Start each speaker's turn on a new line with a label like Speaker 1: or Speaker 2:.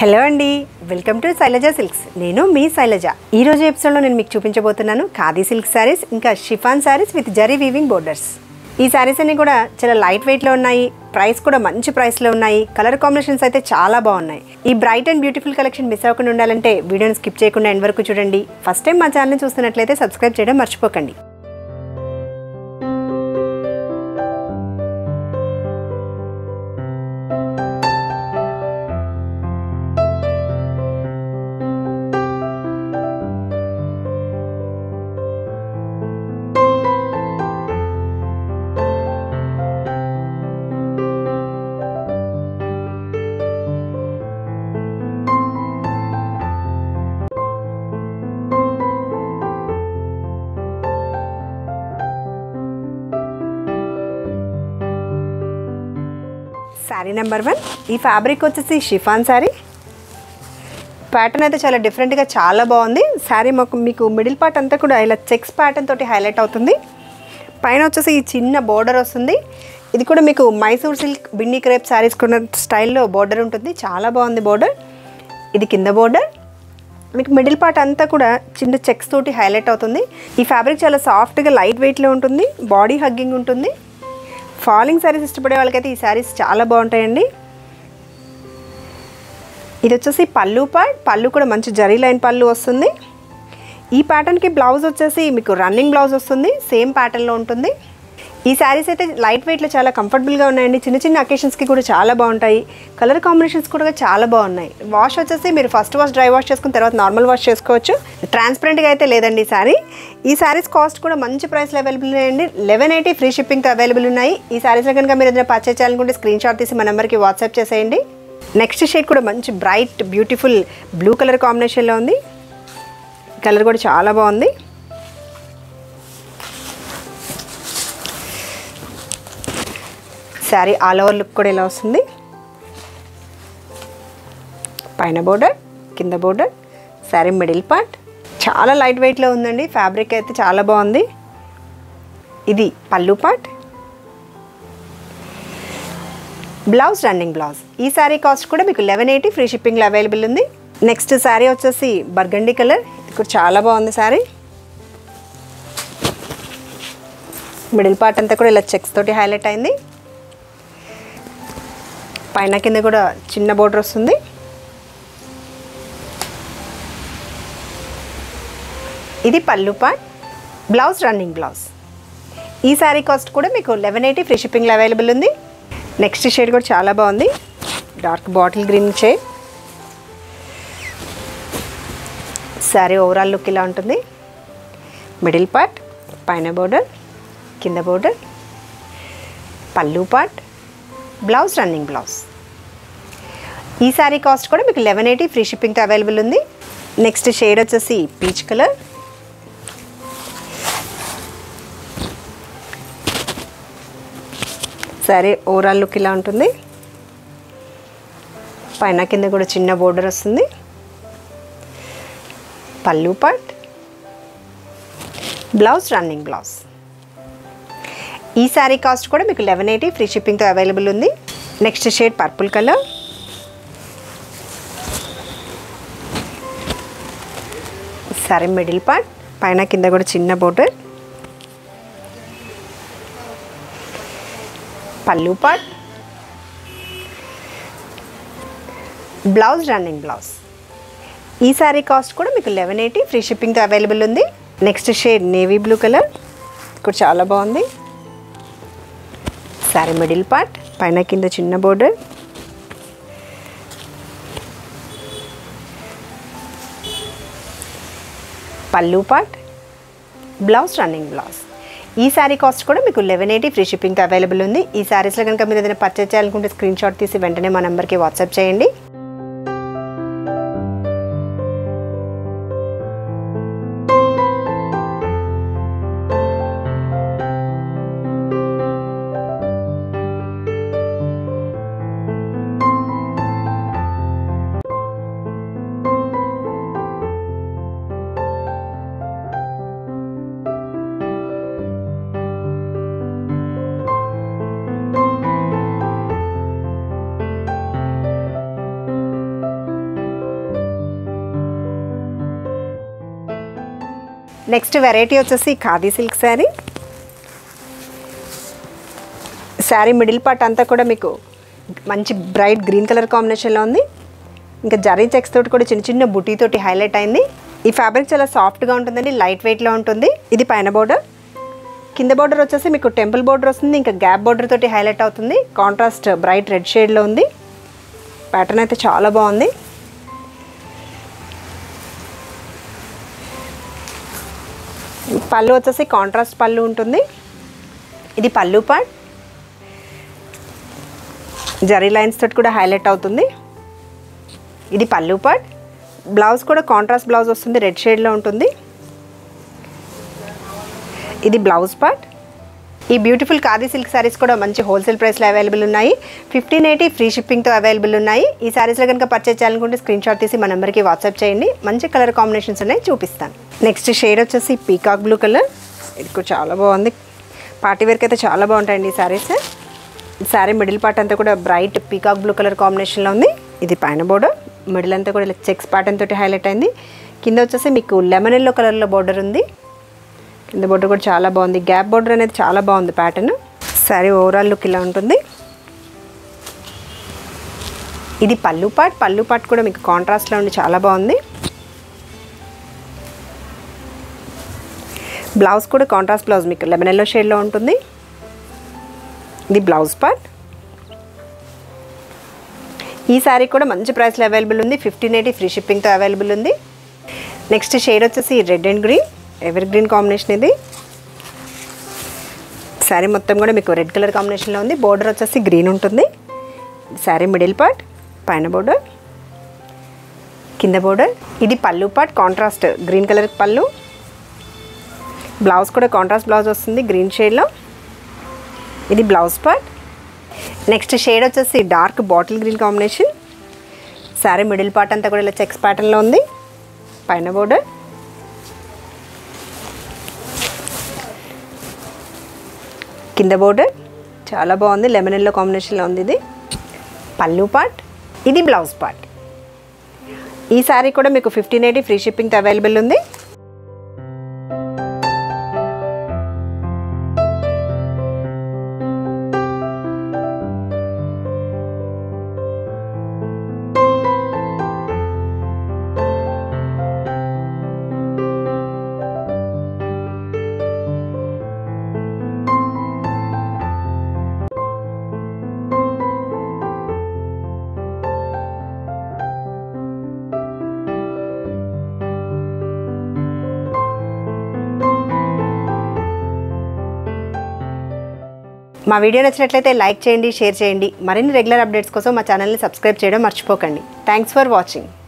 Speaker 1: hello అండి welcome to Shailaja silks నేను మీ శైలజ ఈ రోజు ఎపిసోడ్లో నేను మీకు చూపించబోతున్నాను ఖాదీ సిల్క్ శారీస్ ఇంకా chiffon saris with zari weaving borders ఈ శారీస్ అన్ని కూడా చాలా లైట్ వెయిట్లో ఉన్నాయి ప్రైస్ కూడా మంచి ప్రైస్లో ఉన్నాయి కలర్ కాంబినేషన్స్ అయితే చాలా బాగున్నాయి ఈ bright and beautiful collection miss అవ్వకుండా ఉండాలంటే వీడియోని స్కిప్ చేయకుండా ఎండ్ వరకు చూడండి ఫస్ట్ టైం మా ఛానల్ని చూస్తున్నట్లయితే సబ్స్క్రైబ్ చేయడం మర్చిపోకండి శారీ నెంబర్ వన్ ఈ ఫ్యాబ్రిక్ వచ్చేసి షిఫాన్ శారీ ప్యాటర్న్ అయితే చాలా డిఫరెంట్గా చాలా బాగుంది శారీ మాకు మీకు మిడిల్ పార్ట్ అంతా కూడా ఇలా చెక్స్ ప్యాటర్న్ తోటి హైలైట్ అవుతుంది పైన వచ్చేసి ఈ చిన్న బోర్డర్ వస్తుంది ఇది కూడా మీకు మైసూర్ సిల్క్ బిన్నీ క్రేప్ శారీస్ కొన్న స్టైల్లో బోర్డర్ ఉంటుంది చాలా బాగుంది బోర్డర్ ఇది కింద బోర్డర్ మీకు మిడిల్ పార్ట్ అంతా కూడా చిన్న చెక్స్ తోటి హైలైట్ అవుతుంది ఈ ఫ్యాబ్రిక్ చాలా సాఫ్ట్గా లైట్ వెయిట్లో ఉంటుంది బాడీ హగ్గింగ్ ఉంటుంది ఫాలింగ్ శారీస్ ఇష్టపడే వాళ్ళకైతే ఈ శారీస్ చాలా బాగుంటాయండి ఇది వచ్చేసి పళ్ళు పార్ట్ పళ్ళు కూడా మంచి జరీ లైన్ పళ్ళు వస్తుంది ఈ ప్యాటర్న్కి బ్లౌజ్ వచ్చేసి మీకు రన్నింగ్ బ్లౌజ్ వస్తుంది సేమ్ ప్యాటర్న్లో ఉంటుంది ఈ శారీస్ అయితే లైట్ వెయిట్లో చాలా కంఫర్టబుల్గా ఉన్నాయండి చిన్న చిన్న అకేషన్స్కి కూడా చాలా బాగుంటాయి కలర్ కాంబినేషన్స్ కూడా చాలా బాగున్నాయి వాష్ వచ్చేసి మీరు ఫస్ట్ వాష్ డ్రై వాష్ చేసుకున్న తర్వాత నార్మల్ వాష్ చేసుకోవచ్చు ట్రాన్స్పరెంట్గా అయితే లేదండి ఈ శారీ ఈ శారీస్ కాస్ట్ కూడా మంచి ప్రైస్లో అవైలబుల్ ఉన్నాయండి లెవెన్ ఎయిటీ ఫ్రీ షిప్పింగ్తో అవైలబుల్ ఉన్నాయి ఈ శారీస్లో కనుక మీరు ఏదైనా పర్చేస్ చేయాలనుకుంటే స్క్రీన్ షాట్ తీసి మా నెంబర్కి వాట్సాప్ చేసేయండి నెక్స్ట్ షేడ్ కూడా మంచి బ్రైట్ బ్యూటిఫుల్ బ్లూ కలర్ కాంబినేషన్లో ఉంది కలర్ కూడా చాలా బాగుంది శారీ ఆల్ ఓవర్ లుక్ కూడా ఇలా వస్తుంది పైన బోర్డర్ కింద బోర్డర్ శారీ మిడిల్ పార్ట్ చాలా లైట్ వెయిట్లో ఉందండి ఫ్యాబ్రిక్ అయితే చాలా బాగుంది ఇది pallu part blouse running blouse ఈ శారీ కాస్ట్ కూడా మీకు లెవెన్ ఎయిటీ ఫ్రీ షిప్పింగ్లో అవైలబుల్ ఉంది నెక్స్ట్ శారీ వచ్చేసి బర్గండి కలర్ ఇది కూడా చాలా బాగుంది శారీ మిడిల్ పార్ట్ అంతా కూడా ఇలా చెక్స్ తోటి హైలైట్ అయింది పైన కింద కూడా చిన్న బోర్డర్ వస్తుంది ఇది pallu part blouse running blouse ఈ శారీ కాస్ట్ కూడా మీకు లెవెన్ ఎయిటీ ఫ్రీ షిప్పింగ్లో అవైలబుల్ ఉంది నెక్స్ట్ షేడ్ కూడా చాలా బాగుంది dark bottle green shade sari overall look ఇలా ఉంటుంది మిడిల్ పార్ట్ పైన బోర్డర్ కింద border pallu part blouse running blouse ఈ శారీ కాస్ట్ కూడా మీకు లెవెన్ ఎయిటీ ఫ్రీ షిప్పింగ్తో అవైలబుల్ ఉంది నెక్స్ట్ షేడ్ వచ్చేసి పీచ్ కలర్ సరే ఓవరాల్ లుక్ ఇలా ఉంటుంది పైన కింద కూడా చిన్న బోర్డర్ వస్తుంది పళ్ళు పార్ట్ బ్లౌజ్ రన్నింగ్ బ్లౌజ్ ఈ శారీ కాస్ట్ కూడా మీకు లెవెన్ ఎయిటీ ఫ్రీ షిప్పింగ్తో అవైలబుల్ ఉంది నెక్స్ట్ షేడ్ పర్పుల్ కలర్ సరే మిడిల్ పార్ట్ పైన కింద కూడా చిన్న border pallu part blouse running blouse ఈ శారీ కాస్ట్ కూడా మీకు లెవెన్ ఎయిటీ ఫ్రీ షిప్పింగ్తో అవైలబుల్ ఉంది next shade navy blue colour కూడా చాలా బాగుంది శారీ మిడిల్ పార్ట్ పైన కింద చిన్న border pallu part blouse running blouse ఈ శారీ కాస్ట్ కూడా మీకు లెవెన్ ఎయిటీ ఫ్రీ షిప్పింగ్తో అవైలబుల్ ఉంది ఈ శారీస్లో కనుక మీరు ఏదైనా పర్చేస్ చేయాలనుకుంటే స్క్రీన్ షాట్ తీసి వెంటనే మా నెంబర్కి వాట్సాప్ చేయండి నెక్స్ట్ వెరైటీ వచ్చేసి khadi silk sari sari middle part అంతా కూడా మీకు మంచి బ్రైట్ గ్రీన్ కలర్ కాంబినేషన్లో ఉంది ఇంకా జరీ చెక్స్ తోటి కూడా చిన్న చిన్న బుటీ తోటి హైలైట్ అయింది ఈ ఫ్యాబ్రిక్ చాలా సాఫ్ట్గా ఉంటుందండి లైట్ వెయిట్లో ఉంటుంది ఇది పైన బోర్డర్ కింద బోర్డర్ వచ్చేసి మీకు టెంపుల్ బోర్డర్ వస్తుంది ఇంకా గ్యాప్ బోర్డర్ తోటి హైలైట్ అవుతుంది కాంట్రాస్ట్ బ్రైట్ రెడ్ షేడ్లో ఉంది ప్యాటర్న్ అయితే చాలా బాగుంది పళ్ళు వచ్చేసి కాంట్రాస్ట్ పళ్ళు ఉంటుంది ఇది పళ్ళు పార్ట్ జరీ లైన్స్ తోటి కూడా హైలైట్ అవుతుంది ఇది పళ్ళు పార్ట్ బ్లౌజ్ కూడా కాంట్రాస్ట్ బ్లౌజ్ వస్తుంది రెడ్ షేడ్లో ఉంటుంది ఇది బ్లౌజ్ పార్ట్ ఈ బ్యూటిఫుల్ ఖాదీ సిల్క్ శారీస్ కూడా మంచి హోల్సేల్ ప్రైస్లో అవైలబుల్ ఉన్నాయి ఫిఫ్టీన్ ఎయిటీ ఫ్రీ షిప్పింగ్తో అవైలబుల్ ఉన్నాయి ఈ శారీస్లో కనుక పర్చేజ్ చేయాలనుకుంటే స్క్రీన్ షాట్ తీసి మా నెంబర్కి వాట్సాప్ చేయండి మంచి కలర్ కాంబినేషన్స్ ఉన్నాయి చూపిస్తాను నెక్స్ట్ షేడ్ వచ్చేసి పీకాక్ బ్లూ కలర్ ఇది కూడా చాలా బాగుంది పార్టీ వేర్కి అయితే చాలా బాగుంటాయండి ఈ శారీస్ ఈ శారీ మిడిల్ పార్ట్ అంతా కూడా బ్రైట్ పీకాక్ బ్లూ కలర్ కాంబినేషన్లో ఉంది ఇది పైన బోర్డర్ మిడిల్ అంతా కూడా చెక్స్ ప్యాటర్న్ తోటి హైలైట్ అయింది కింద వచ్చేసి మీకు లెమన్ ఎల్లో కలర్లో బోర్డర్ ఉంది కింద బోర్డర్ కూడా చాలా బాగుంది గ్యాప్ బోర్డర్ అనేది చాలా బాగుంది ప్యాటర్న్ శారీ ఓవరాల్ లుక్ ఇలా ఉంటుంది ఇది పళ్ళు పాట్ పళ్ళు పాట్ కూడా మీకు కాంట్రాస్ట్లో ఉండి చాలా బాగుంది బ్లౌజ్ కూడా కాంట్రాస్ట్ బ్లౌజ్ మీకు లెమన్ ఎల్లో షేడ్లో ఉంటుంది ఇది బ్లౌజ్ పార్ట్ ఈ శారీ కూడా మంచి ప్రైస్లో అవైలబుల్ ఉంది ఫిఫ్టీన్ ఎయిటీ ఫ్రీ షిప్పింగ్తో అవైలబుల్ ఉంది నెక్స్ట్ షేడ్ వచ్చేసి red and green evergreen combination ఇది శారీ మొత్తం కూడా మీకు రెడ్ కలర్ కాంబినేషన్లో ఉంది బోర్డర్ వచ్చేసి గ్రీన్ ఉంటుంది శారీ మిడిల్ పార్ట్ పైన బోర్డర్ కింద బోర్డర్ ఇది pallu part contrast green colour pallu blouse కూడా కాంట్రాస్ట్ బ్లౌజ్ వస్తుంది గ్రీన్ షేడ్లో ఇది బ్లౌజ్ పార్ట్ నెక్స్ట్ షేడ్ వచ్చేసి dark bottle green combination sari middle part అంతా కూడా ఇలా చెక్స్ ప్యాటర్న్లో ఉంది పైన బోర్డర్ కింద బోర్డర్ చాలా బాగుంది లెమన్ ఎల్లో కాంబినేషన్లో ఉంది ఇది పళ్ళు పార్ట్ ఇది బ్లౌజ్ పార్ట్ ఈ శారీ కూడా మీకు ఫిఫ్టీన్ ఎయిటీ ఫ్రీ షిప్పింగ్తో అవైలబుల్ ఉంది మా వీడియో నచ్చినట్లయితే లైక్ చేయండి షేర్ చేయండి మరిన్ని రెగ్యులర్ అప్డేట్స్ కోసం మా ఛానల్ని సబ్స్క్రైబ్ చేయడం మర్చిపోకండి థ్యాంక్స్ ఫర్ వాచింగ్